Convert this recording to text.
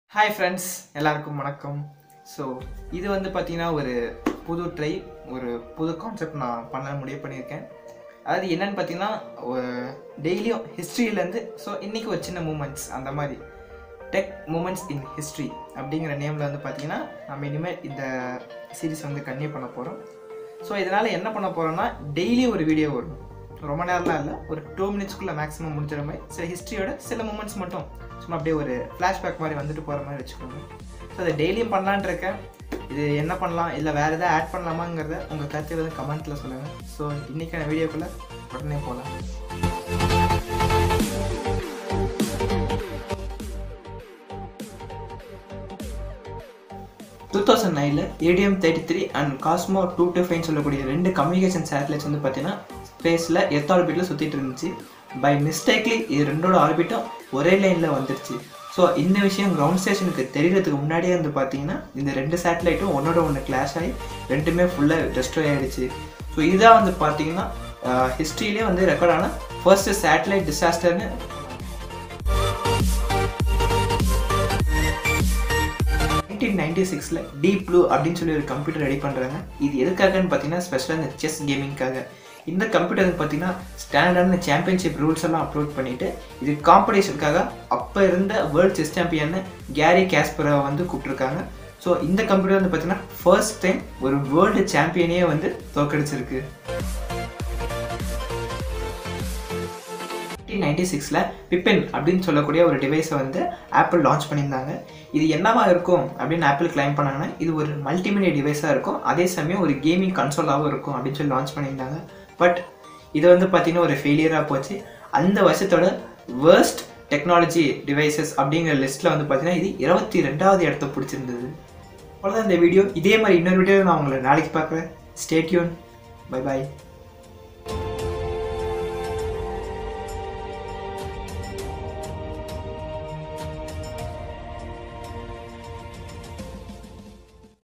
hi friends எல்லாருக்கும் வணக்கம் so இது வந்து பார்த்தீங்கன்னா ஒரு புது ட்ரை ஒரு புது கான்செப்ட் நான் பண்ண முடிவு பண்ணியிருக்கேன் அதாவது என்னன்னு பார்த்தீங்கன்னா டெய்லியும் ஹிஸ்ட்ரியிலேருந்து ஸோ இன்றைக்கி ஒரு சின்ன மூமெண்ட்ஸ் அந்த மாதிரி டெக் மூமெண்ட்ஸ் இன் ஹிஸ்ட்ரி அப்படிங்கிற நேமில் வந்து பார்த்தீங்கன்னா நம்ம இனிமேல் இந்த சீரிஸ் வந்து கன்டினியூ பண்ண போகிறோம் ஸோ இதனால் என்ன பண்ண போகிறோம்னா டெய்லி ஒரு வீடியோ வரும் ரொம்ப நேரம்லாம் இல்லை ஒரு டூ மினிட்ஸ்க்குள்ளே மேக்ஸிமம் முடிச்சிட மாதிரி சில ஹிஸ்ட்ரியோட சில மூமெண்ட்ஸ் மட்டும் சும்மா அப்படியே ஒரு ஃப்ளாஷ்பேக் மாதிரி வந்துட்டு போகிற மாதிரி வச்சுக்கோங்க ஸோ அதை டெய்லியும் பண்ணலான் இருக்கேன் இது என்ன பண்ணலாம் இல்லை வேறு எதாவது ஆட் பண்ணலாமாங்கிறத உங்கள் கருத்து வந்து கமெண்ட்டில் சொல்லுங்கள் ஸோ இன்றைக்கான வீடியோக்குள்ளே உடனே போகலாம் டூ தௌசண்ட் நைனில் ATM thirty three and Cosmos two two five சொல்லக்கூடிய ரெண்டு கம்யூனிகேஷன் சேட்டலைட்ஸ் வந்து பார்த்தீங்கன்னா ஸ்பேஸில் எர்த் ஆர்பிட்டில் சுற்றிட்டு இருந்துச்சு பை மிஸ்டேக்லி இது ரெண்டோட ஆர்பிட்டும் ஒரே லைனில் வந்துருச்சு ஸோ இந்த விஷயம் கிரவுண்ட் ஸ்டேஷனுக்கு தெரியறதுக்கு முன்னாடியே வந்து பார்த்தீங்கன்னா இந்த ரெண்டு சேட்டலைட்டும் ஒன்னோட ஒன்று கிளாஷ் ஆகி ரெண்டுமே ஃபுல்லாக டெஸ்ட்ராய் ஆகிடுச்சு ஸோ இதான் வந்து பார்த்தீங்கன்னா ஹிஸ்ட்ரியிலே வந்து ரெக்கார்ட் ஆன ஃபர்ஸ்ட் சேட்டலைட் டிசாஸ்டர்னு நைன்டீன் நைன்டி சிக்ஸில் டீப் ப்ளூ அப்படின்னு சொல்லி ஒரு கம்ப்யூட்டர் ரெடி பண்ணுறாங்க இது எதுக்காகன்னு பார்த்தீங்கன்னா ஸ்பெஷலாக இந்த செஸ் கேமிங்காக இந்த கம்ப்யூட்டருக்கு பார்த்தீங்கன்னா ஸ்டாண்டர்டான சாம்பியன்ஷிப் ரூல்ஸ் எல்லாம் அப்லோட் பண்ணிவிட்டு இது காம்படிஷனுக்காக அப்போ இருந்த வேர்ல்ட் செஸ் சாம்பியன் கேரி கேஸ்பராவை வந்து கூப்பிட்ருக்காங்க ஸோ இந்த கம்ப்யூட்டர் வந்து பார்த்தீங்கன்னா ஃபர்ஸ்ட் டைம் ஒரு வேர்ல்டு சாம்பியனையே வந்து தோக்கடிச்சிருக்கு நைன்டீன் நைன்டி சிக்ஸில் பிப்பின் அப்படின்னு சொல்லக்கூடிய ஒரு டிவைஸை வந்து ஆப்பிள் லான்ச் பண்ணியிருந்தாங்க இது என்னவா இருக்கும் அப்படின்னு ஆப்பிள் கிளைம் பண்ணாங்கன்னா இது ஒரு மல்டிமீடியா டிவைஸாக இருக்கும் அதே சமயம் ஒரு கேமிங் கன்சோலாகவும் இருக்கும் அப்படின்னு சொல்லி லான்ச் பண்ணியிருந்தாங்க பட் இது வந்து பார்த்திங்கன்னா ஒரு ஃபெயிலியராக போச்சு அந்த வருஷத்தோட வேர்ஸ்ட் டெக்னாலஜி டிவைசஸ் அப்படிங்கிற லிஸ்ட்டில் வந்து பார்த்தீங்கன்னா இது இருபத்தி ரெண்டாவது இடத்த பிடிச்சிருந்தது அவ்வளோதான் இந்த வீடியோ இதே மாதிரி இன்னொரு வீடியோ நான் உங்களை நாளைக்கு பார்க்குறேன் ஸ்டேட்யூன் பை பாய்